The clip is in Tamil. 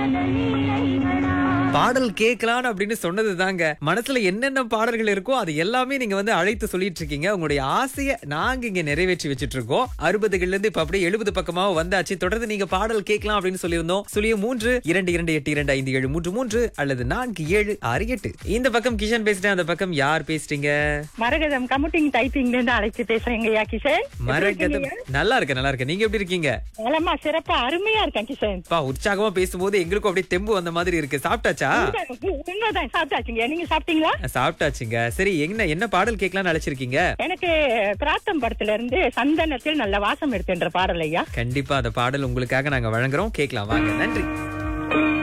பாடல் கேட்கலாம் அப்படின்னு சொன்னது தாங்க மனசுல என்னென்ன பாடல்கள் இருக்கோ அது எல்லாமே நீங்க வந்து அழைத்து சொல்லிட்டு இருக்கீங்க உங்களுடைய ஆசையை நாங்க இங்க நிறைவேற்றி வச்சிட்டு இருக்கோம் அறுபதுகள்ல இருந்து இப்ப அப்படியே எழுபது பக்கமா வந்தாச்சு தொடர்ந்து நீங்க பாடல் கேட்கலாம் அப்படின்னு சொல்லியிருந்தோம் சுழிய மூன்று இரண்டு இரண்டு எட்டு இரண்டு ஐந்து ஏழு மூன்று மூன்று அல்லது நான்கு ஏழு ஆறு எட்டு இந்த பக்கம் கிஷன் பேசிட்டேன் அந்த பக்கம் யார் பேசிட்டீங்க மரகதம் கம்ப்யூட்டிங் டைப்பிங்ல இருந்து அழைச்சு பேசுறேங்க ஐயா கிஷன் மரகதம் நல்லா இருக்க நல்லா இருக்க நீங்க எப்படி இருக்கீங்க நலமா சிறப்பா அருமையா இருக்கேன் கிஷன் பா உற்சாகமா பேசும்போது எங்களுக்கும் அப்படியே தெம்பு வந்த மாதிரி இருக்கு சாப்பிட்டாச்சா உண்மைதான் சாப்பிட்டாச்சுங்க நீங்க சாப்பிட்டீங்களா சாப்பிட்டாச்சுங்க சரி என்ன என்ன பாடல் கேட்கலாம்னு அழைச்சிருக்கீங்க எனக்கு பிராத்தம் படத்துல இருந்து சந்தனத்தில் நல்ல வாசம் எடுத்துன்ற பாடல் ஐயா கண்டிப்பா அந்த பாடல் உங்களுக்காக நாங்க வழங்குறோம் கேட்கலாம் வாங்க நன்றி